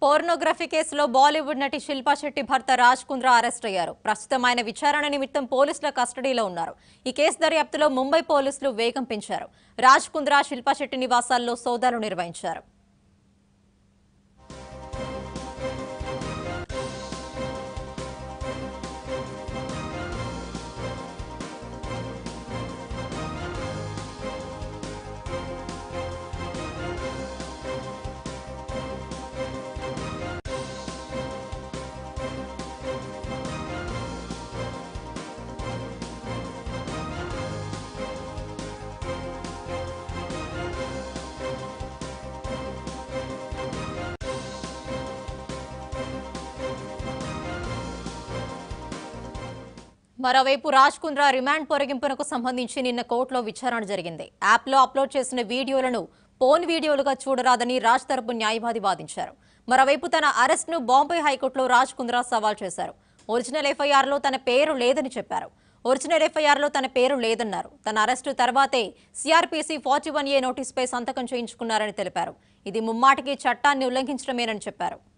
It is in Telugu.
పోర్నోగ్రఫీ కేసులో బాలీవుడ్ నటి శిల్పా శెట్టి భర్త రాజ్ కుంద్రా అరెస్ట్ అయ్యారు ప్రస్తుతం ఆయన విచారణ నిమిత్తం పోలీసుల కస్టడీలో ఉన్నారు ఈ కేసు దర్యాప్తులో ముంబై పోలీసులు వేగం పెంచారు రాజ్ కుంద్రా శిల్పా శెట్టి నివాసాల్లో సోదాలు నిర్వహించారు మరోవైపు రాజ్ కుంద్రా రిమాండ్ పొరగింపునకు సంబంధించి నిన్న కోర్టులో విచారణ జరిగింది యాప్లో అప్లోడ్ చేసిన వీడియోలను పోన్ వీడియోలుగా చూడరాదని రాజ్ తరపు న్యాయవాది వాదించారు మరోవైపు తన అరెస్ట్ను బాంబే హైకోర్టులో రాజ్ కుంద్రా సవాల్ చేశారు ఒరిజినల్ ఎఫ్ఐఆర్లో తన పేరు లేదని చెప్పారు ఒరిజినల్ ఎఫ్ఐఆర్లో తన పేరు లేదన్నారు తన అరెస్టు తర్వాతే సిఆర్పీసీ ఫార్టీ వన్ ఏ నోటీసుపై సంతకం చేయించుకున్నారని తెలిపారు ఇది ముమ్మాటికి చట్టాన్ని ఉల్లంఘించడమేనని చెప్పారు